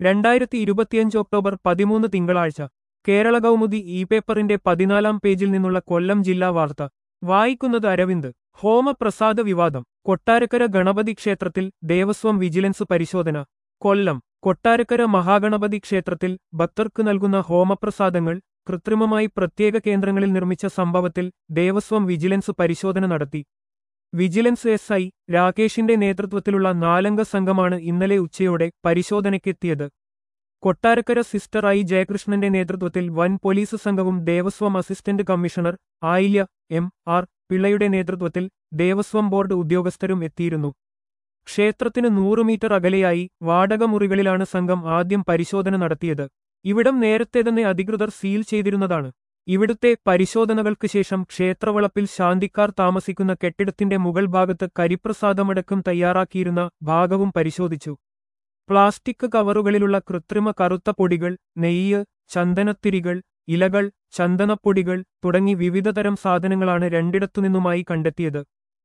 രണ്ടായിരത്തി ഇരുപത്തിയഞ്ച് ഒക്ടോബർ പതിമൂന്ന് തിങ്കളാഴ്ച കേരള കൗമുദി ഇ പേപ്പറിന്റെ പതിനാലാം പേജിൽ നിന്നുള്ള കൊല്ലം ജില്ലാ വാർത്ത വായിക്കുന്നത് അരവിന്ദ് ഹോമപ്രസാദ വിവാദം കൊട്ടാരക്കര ഗണപതി ക്ഷേത്രത്തിൽ ദേവസ്വം വിജിലൻസ് പരിശോധന കൊല്ലം കൊട്ടാരക്കര മഹാഗണപതി ക്ഷേത്രത്തിൽ ഭക്തർക്ക് നൽകുന്ന ഹോമപ്രസാദങ്ങൾ കൃത്രിമമായി പ്രത്യേക കേന്ദ്രങ്ങളിൽ നിർമ്മിച്ച സംഭവത്തിൽ ദേവസ്വം വിജിലൻസ് പരിശോധന നടത്തി വിജിലൻസ് എസ് ഐ രാകേഷിന്റെ നേതൃത്വത്തിലുള്ള നാലംഗ സംഘമാണ് ഇന്നലെ ഉച്ചയോടെ പരിശോധനയ്ക്കെത്തിയത് കൊട്ടാരക്കര സിസ്റ്റർ ഐ ജയകൃഷ്ണന്റെ നേതൃത്വത്തിൽ വൻ പോലീസ് സംഘവും Devaswom assistant commissioner Ayilya M R പിള്ളയുടെ നേതൃത്വത്തിൽ ദേവസ്വം ബോർഡ് ഉദ്യോഗസ്ഥരും എത്തിയിരുന്നു ക്ഷേത്രത്തിന് നൂറ് മീറ്റർ അകലെയായി വാടകമുറികളിലാണ് സംഘം ആദ്യം പരിശോധന നടത്തിയത് ഇവിടം നേരത്തെ തന്നെ അധികൃതർ സീൽ ചെയ്തിരുന്നതാണ് ഇവിടുത്തെ പരിശോധനകൾക്ക് ശേഷം ക്ഷേത്രവളപ്പിൽ ശാന്തിക്കാർ താമസിക്കുന്ന കെട്ടിടത്തിന്റെ മുകൾ ഭാഗത്ത് കരിപ്രസാദമടക്കം തയ്യാറാക്കിയിരുന്ന ഭാഗവും പരിശോധിച്ചു പ്ലാസ്റ്റിക് കവറുകളിലുള്ള കൃത്രിമ കറുത്ത പൊടികൾ നെയ്യ് ചന്ദനത്തിരികൾ ഇലകൾ ചന്ദനപ്പൊടികൾ തുടങ്ങി വിവിധതരം സാധനങ്ങളാണ് രണ്ടിടത്തുനിന്നുമായി കണ്ടെത്തിയത്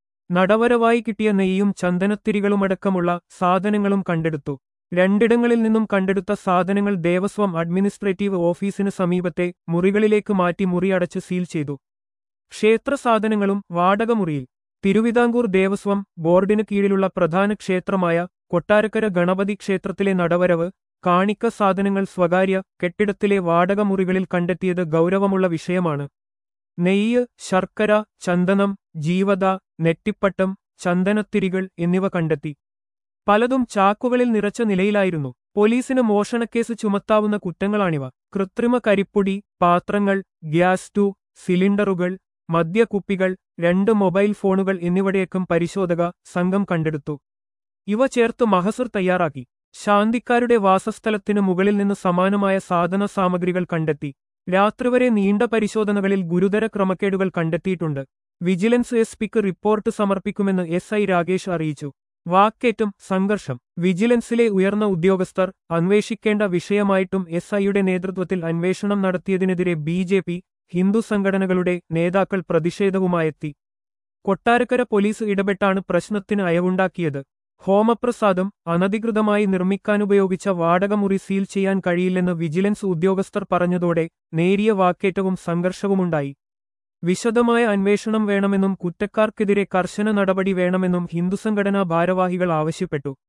നടവരവായി കിട്ടിയ നെയ്യും ചന്ദനത്തിരികളുമടക്കമുള്ള സാധനങ്ങളും കണ്ടെടുത്തു രണ്ടിടങ്ങളിൽ നിന്നും കണ്ടെടുത്ത സാധനങ്ങൾ ദേവസ്വം അഡ്മിനിസ്ട്രേറ്റീവ് ഓഫീസിന് സമീപത്തെ മുറികളിലേക്ക് മാറ്റി മുറിയടച്ച് സീൽ ചെയ്തു ക്ഷേത്ര സാധനങ്ങളും വാടകമുറിയിൽ തിരുവിതാംകൂർ ദേവസ്വം ബോർഡിന് കീഴിലുള്ള പ്രധാന ക്ഷേത്രമായ കൊട്ടാരക്കര ഗണപതി ക്ഷേത്രത്തിലെ നടവരവ് കാണിക്ക സാധനങ്ങൾ സ്വകാര്യ കെട്ടിടത്തിലെ വാടകമുറികളിൽ കണ്ടെത്തിയത് ഗൗരവമുള്ള വിഷയമാണ് നെയ്യ് ശർക്കര ചന്ദനം ജീവത നെറ്റിപ്പട്ടം ചന്ദനത്തിരികൾ എന്നിവ കണ്ടെത്തി പലതും ചാക്കുകളിൽ നിറച്ച നിലയിലായിരുന്നു പോലീസിന് മോഷണക്കേസ് ചുമത്താവുന്ന കുറ്റങ്ങളാണിവ കൃത്രിമ കരിപ്പൊടി പാത്രങ്ങൾ ഗ്യാസ് ടു സിലിണ്ടറുകൾ മദ്യക്കുപ്പികൾ രണ്ട് മൊബൈൽ ഫോണുകൾ എന്നിവയുടെയൊക്കെ പരിശോധക സംഘം കണ്ടെടുത്തു ഇവ ചേർത്ത് മഹസർ തയ്യാറാക്കി ശാന്തിക്കാരുടെ വാസസ്ഥലത്തിനു മുകളിൽ നിന്ന് സമാനമായ സാധന സാമഗ്രികൾ കണ്ടെത്തി രാത്രി വരെ നീണ്ട പരിശോധനകളിൽ ഗുരുതര ക്രമക്കേടുകൾ കണ്ടെത്തിയിട്ടുണ്ട് വിജിലൻസ് എസ് പിക്ക് റിപ്പോർട്ട് സമർപ്പിക്കുമെന്ന് എസ് ഐ രാകേഷ് അറിയിച്ചു വാക്കേറ്റം സംഘർഷം വിജിലൻസിലെ ഉയർന്ന ഉദ്യോഗസ്ഥർ അന്വേഷിക്കേണ്ട വിഷയമായിട്ടും എസ് ഐയുടെ നേതൃത്വത്തിൽ അന്വേഷണം നടത്തിയതിനെതിരെ ബി ജെ പി ഹിന്ദു സംഘടനകളുടെ നേതാക്കൾ പ്രതിഷേധവുമായെത്തി കൊട്ടാരക്കര പോലീസ് ഇടപെട്ടാണ് പ്രശ്നത്തിന് അയവുണ്ടാക്കിയത് ഹോമപ്രസാദം അനധികൃതമായി നിർമ്മിക്കാനുപയോഗിച്ച വാടകമുറി സീൽ ചെയ്യാൻ കഴിയില്ലെന്ന് വിജിലൻസ് ഉദ്യോഗസ്ഥർ പറഞ്ഞതോടെ നേരിയ വാക്കേറ്റവും സംഘർഷവുമുണ്ടായി വിശദമായ അന്വേഷണം വേണമെന്നും കുറ്റക്കാർക്കെതിരെ കർശന നടപടി വേണമെന്നും ഹിന്ദുസംഘടനാ ഭാരവാഹികൾ ആവശ്യപ്പെട്ടു